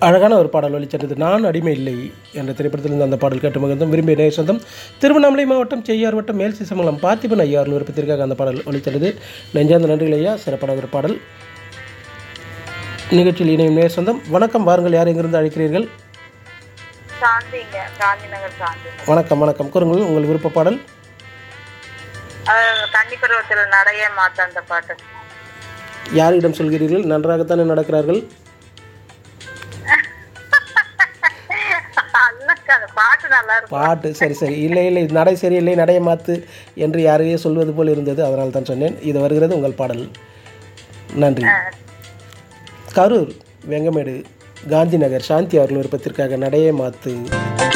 அழகான ஒரு பாடல் ஒலிச்சென்றது நான் அடிமை இல்லை என்ற திரைப்படத்திலிருந்து அந்த பாடல் கேட்டு மகிழ்ந்தோம் விரும்பிய நேர் சொந்தம் திருவண்ணாமலை மாவட்டம் செய்யார் வட்டம் மேல் சிசமங்கலம் பார்த்திபன் ஐயார் விருப்பத்திற்காக அந்த பாடல் ஒலிச்சென்றது நெஞ்சார்ந்த நன்றிகள் ஐயா சிறப்பான ஒரு பாடல் நிகழ்ச்சியில் இணையும் நேர் சொந்தம் வணக்கம் வாருங்கள் யார் எங்கிருந்து அழைக்கிறீர்கள் சாந்திங்க காந்தி நகர் சாந்தி வணக்கம் வணக்கம் கூறுங்கள் உங்கள் விருப்ப பாடல் அஹ் கன்னி பருவத்தில் நடைய மாத்த அந்த பாட்டு யாரிடம் சொல்கிறீர்கள் நன்றாகத்தானே நடக்கிறார்கள் அல்லக்கா அந்த பாட்டு நல்லா இருக்கும் பாட்டு சரி சரி இல்லை இல்லை நடை சரியில்லை நடைய மாத்து என்று யாரையே சொல்வது போல் இருந்தது அதனால் தான் சொன்னேன் இது வருகிறது உங்கள் பாடல் நன்றி கரூர் வெங்கமேடு காந்தி நகர் சாந்தி அவர்கள் விருப்பத்திற்காக நடையை மாத்து